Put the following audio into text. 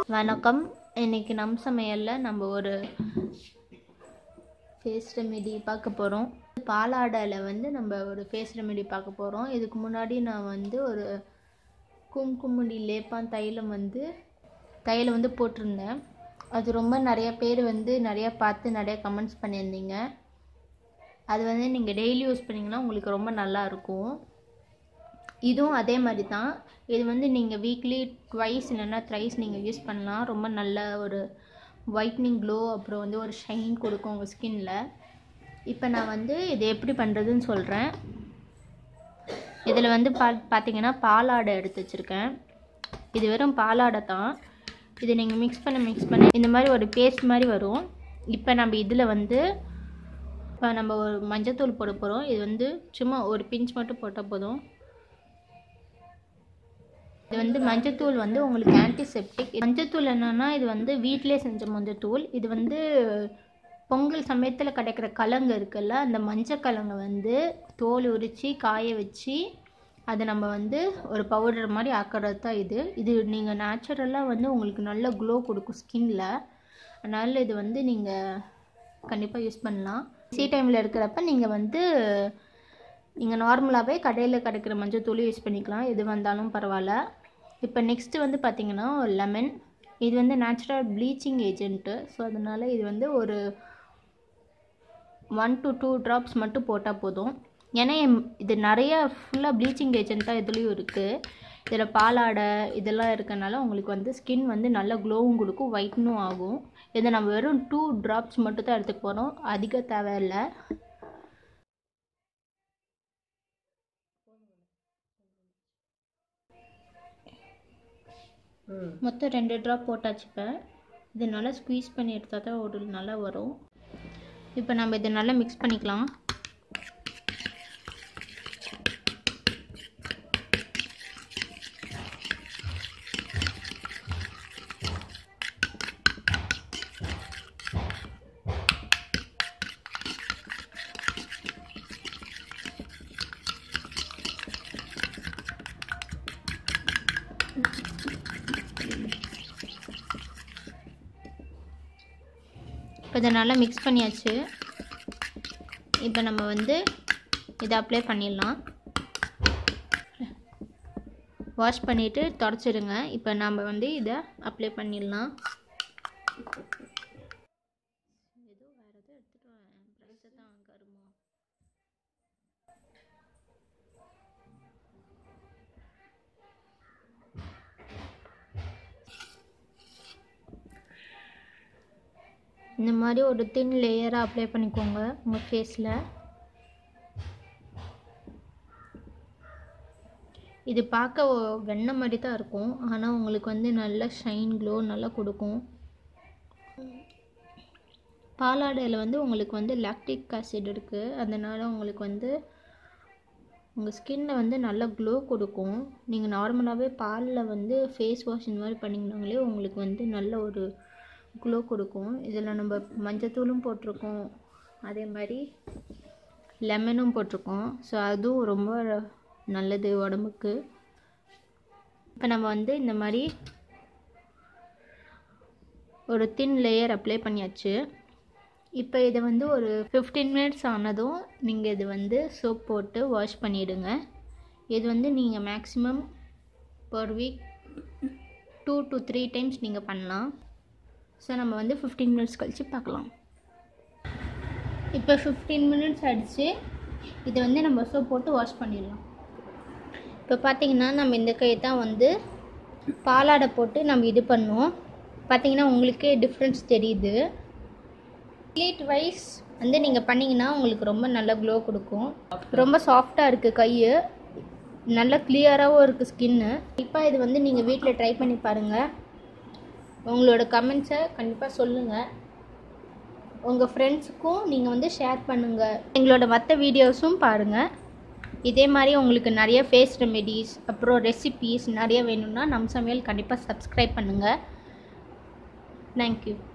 வணக்கம் இன்னைக்கு நம் சமையலில் நம்ம ஒரு ஃபேஸ் ரெமெடி பார்க்க போகிறோம் பாலாடையில் வந்து நம்ம ஒரு ஃபேஸ் ரெமெடி பார்க்க போகிறோம் இதுக்கு முன்னாடி நான் வந்து ஒரு கும்குமுடி லேப்பான் தைலம் வந்து தைலம் வந்து போட்டிருந்தேன் அது ரொம்ப நிறைய பேர் வந்து நிறைய பார்த்து நிறைய கமெண்ட்ஸ் பண்ணியிருந்தீங்க அது வந்து நீங்கள் டெய்லி யூஸ் பண்ணிங்கன்னா உங்களுக்கு ரொம்ப நல்லா இருக்கும் இதுவும் அதே மாதிரி தான் இது வந்து நீங்கள் வீக்லி ட்வைஸ் இல்லைன்னா த்ரைஸ் நீங்கள் யூஸ் பண்ணலாம் ரொம்ப நல்ல ஒரு ஒயிட்னிங் க்ளோ அப்புறம் வந்து ஒரு ஷைன் கொடுக்கும் உங்கள் ஸ்கின்ல இப்போ நான் வந்து இது எப்படி பண்ணுறதுன்னு சொல்கிறேன் இதில் வந்து பா பார்த்தீங்கன்னா பாலாடை எடுத்து வச்சுருக்கேன் இது வெறும் பாலாடை தான் இது நீங்கள் மிக்ஸ் பண்ண மிக்ஸ் பண்ண இந்த மாதிரி ஒரு பேஸ்ட் மாதிரி வரும் இப்போ நம்ம இதில் வந்து இப்போ நம்ம ஒரு மஞ்சத்தூள் போட போகிறோம் இது வந்து சும்மா ஒரு பிஞ்ச் மட்டும் போட்டால் போதும் இது வந்து மஞ்சத்தூள் வந்து உங்களுக்கு ஆன்டிசெப்டிக் மஞ்சத்தூள் என்னன்னா இது வந்து வீட்டிலே செஞ்ச மஞ்சத்தூள் இது வந்து பொங்கல் சமயத்தில் கிடைக்கிற கலங்கு இருக்குல்ல அந்த மஞ்சள் கலங்கை வந்து தோல் உரித்து காய வச்சு அதை நம்ம வந்து ஒரு பவுடர் மாதிரி ஆக்கிறது தான் இது இது நீங்கள் நேச்சுரலாக வந்து உங்களுக்கு நல்ல க்ளோ கொடுக்கும் ஸ்கின்ல அதனால் இது வந்து நீங்கள் கண்டிப்பாக யூஸ் பண்ணலாம் சி டைமில் இருக்கிறப்ப நீங்கள் வந்து நீங்கள் நார்மலாகவே கடையில் கிடைக்கிற மஞ்சள் தூள் யூஸ் பண்ணிக்கலாம் எது வந்தாலும் பரவாயில்ல இப்போ நெக்ஸ்ட்டு வந்து பார்த்திங்கன்னா லெமன் இது வந்து நேச்சுரல் ப்ளீச்சிங் ஏஜென்ட்டு ஸோ அதனால் இது வந்து ஒரு ஒன் டு டூ ட்ராப்ஸ் மட்டும் போட்டால் போதும் ஏன்னா இது நிறைய ஃபுல்லாக ப்ளீச்சிங் ஏஜென்ட் தான் இதுலேயும் இருக்குது இதில் பாலாடை இதெல்லாம் இருக்கனால உங்களுக்கு வந்து ஸ்கின் வந்து நல்ல க்ளோவும் கொடுக்கும் ஒயிட்னும் ஆகும் இதை நம்ம வெறும் டூ ட்ராப்ஸ் மட்டும் தான் எடுத்துக்க போகிறோம் அதிக தேவையில்லை மொத்தம் ரெண்டு ட்ராப் போட்டாச்சு இப்போ இது நல்லா ஸ்குவீஸ் பண்ணி எடுத்தால் தான் ஒரு நல்லா வரும் இப்போ நம்ம இதை நல்லா மிக்ஸ் பண்ணிக்கலாம் இப்போ இதை நல்லா மிக்ஸ் பண்ணியாச்சு இப்போ நம்ம வந்து இதை அப்ளை பண்ணிடலாம் வாஷ் பண்ணிவிட்டு தொடச்சிடுங்க இப்போ நம்ம வந்து இதை அப்ளை பண்ணிடலாம் ஏதோ வேறு எதோ எடுத்துகிட்டு வரேன் ப்ரைஸை தான் கருமோ இந்த மாதிரி ஒரு தின் லேயராக அப்ளை பண்ணிக்கோங்க உங்கள் ஃபேஸில் இது பார்க்க வெண்ணெய் மாதிரி தான் இருக்கும் ஆனால் உங்களுக்கு வந்து நல்ல ஷைன் க்ளோ நல்லா கொடுக்கும் பாலாடையில் வந்து உங்களுக்கு வந்து லாக்டிக் ஆசிட் இருக்குது அதனால் உங்களுக்கு வந்து உங்கள் ஸ்கின்னில் வந்து நல்ல க்ளோ கொடுக்கும் நீங்கள் நார்மலாகவே பாலில் வந்து ஃபேஸ் வாஷ் இந்த மாதிரி பண்ணிங்கனாங்களே உங்களுக்கு வந்து நல்ல ஒரு க்ளோ கொடுக்கும் இதில் நம்ம மஞ்சத்தூளும் போட்டிருக்கோம் அதே மாதிரி லெமனும் போட்டிருக்கோம் ஸோ அதுவும் ரொம்ப நல்லது உடம்புக்கு இப்போ நம்ம வந்து இந்த மாதிரி ஒரு தின் லேயர் அப்ளை பண்ணியாச்சு இப்போ இதை வந்து ஒரு ஃபிஃப்டீன் மினிட்ஸ் ஆனதும் நீங்கள் இது வந்து சோப் போட்டு வாஷ் பண்ணிவிடுங்க இது வந்து நீங்கள் maximum per week two to three times நீங்கள் பண்ணலாம் ஸோ நம்ம வந்து ஃபிஃப்டீன் மினிட்ஸ் கழித்து பார்க்கலாம் இப்போ ஃபிஃப்டீன் மினிட்ஸ் ஆகிடுச்சு இதை வந்து நம்ம சோப் போட்டு வாஷ் பண்ணிடலாம் இப்போ பார்த்தீங்கன்னா நம்ம இந்த கை தான் வந்து பாலாடை போட்டு நம்ம இது பண்ணோம் பார்த்தீங்கன்னா உங்களுக்கே டிஃப்ரென்ஸ் தெரியுது ஸ்லீட் வைஸ் வந்து நீங்கள் பண்ணிங்கன்னா உங்களுக்கு ரொம்ப நல்ல க்ளோ கொடுக்கும் ரொம்ப சாஃப்டாக இருக்குது கை நல்ல கிளியராகவும் இருக்குது ஸ்கின்னு இப்போ இது வந்து நீங்கள் வீட்டில் ட்ரை பண்ணி பாருங்கள் உங்களோட கமெண்ட்ஸை கண்டிப்பாக சொல்லுங்கள் உங்கள் ஃப்ரெண்ட்ஸுக்கும் நீங்கள் வந்து ஷேர் பண்ணுங்கள் எங்களோட மற்ற வீடியோஸும் பாருங்கள் இதே மாதிரி உங்களுக்கு நிறைய ஃபேஸ் ரெமெடிஸ் அப்புறம் ரெசிபீஸ் நிறைய வேணும்னா நம் சமையல் கண்டிப்பாக சப்ஸ்கிரைப் பண்ணுங்கள் தேங்க்யூ